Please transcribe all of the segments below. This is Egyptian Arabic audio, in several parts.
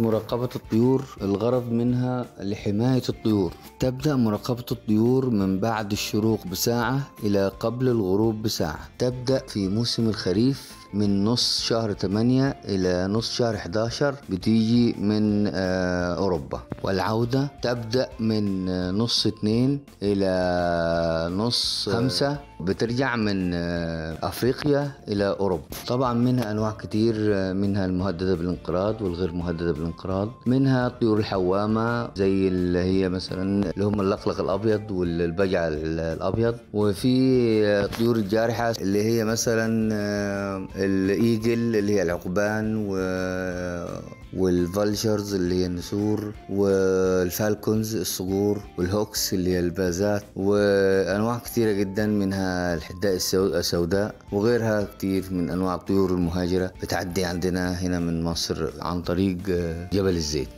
مراقبة الطيور الغرض منها لحماية الطيور تبدأ مراقبة الطيور من بعد الشروق بساعة إلى قبل الغروب بساعة تبدأ في موسم الخريف من نص شهر 8 إلى نص شهر 11 بتيجي من آه، أوروبا والعودة تبدأ من آه، نص 2 إلى نص 5 بترجع من آه، أفريقيا إلى أوروبا طبعا منها أنواع كتير آه، منها المهددة بالانقراض والغير مهددة بالانقراض منها الطيور الحوامة زي اللي هي مثلا اللي هم اللقلق الأبيض والبجع الأبيض وفي آه، الطيور الجارحة اللي هي مثلا آه، الايجل اللي هي العقبان و والفالشرز اللي هي النسور والفالكونز الصقور والهوكس اللي هي البازات وانواع كثيره جدا منها الحداء السو- السوداء وغيرها كثير من انواع الطيور المهاجره بتعدي عندنا هنا من مصر عن طريق آه، جبل الزيت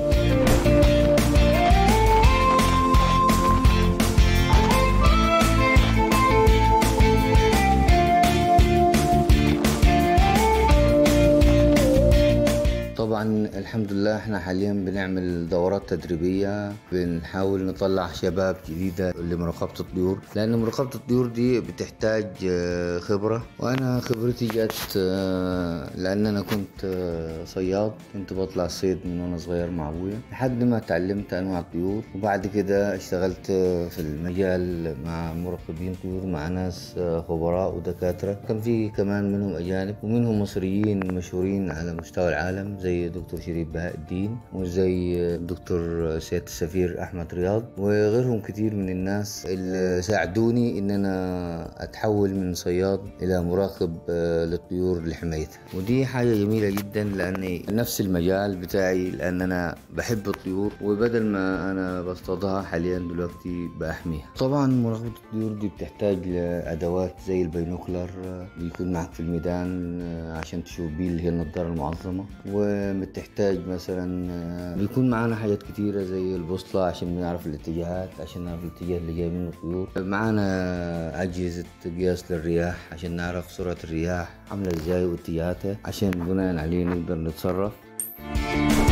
طبعا الحمد لله احنا حاليا بنعمل دورات تدريبية بنحاول نطلع شباب جديدة لمراقبة الطيور لأن مراقبة الطيور دي بتحتاج آه، خبرة وأنا خبرتي جت آه، لأن أنا كنت آه، صياد كنت بطلع الصيد من وأنا صغير مع أبويا لحد ما تعلمت أنواع الطيور وبعد كده اشتغلت في المجال مع مراقبين طيور مع ناس آه، خبراء ودكاترة كان في كمان منهم أجانب ومنهم مصريين مشهورين على مستوى العالم زي دكتور شريف بهاء الدين وزي دكتور سيادة السفير أحمد رياض وغيرهم كتير من الناس اللي ساعدوني إن أنا أتحول من صياد إلى مراقب آه، للطيور لحمايتها ودي حاجة جميلة جدا لأني نفس المجال بتاعي لأن أنا بحب الطيور وبدل ما أنا بصطادها حاليا دلوقتي بأحميها طبعا مراقبة الطيور دي بتحتاج لأدوات زي البينوكلر آه، بيكون معك في الميدان آه، عشان تشوف بيه اللي هي النضارة المعظمة وبتحتاج مثلا آه، بيكون معانا حاجات كتيرة زي البوصلة عشان نعرف الاتجاهات عشان نعرف الاتجاه اللي جاي منه الطيور معانا أجهزة قياس للرياح عشان نعرف سرعة الرياح عاملة ازاي واتجاهاتها عشان بناء عليه نقدر نتصرف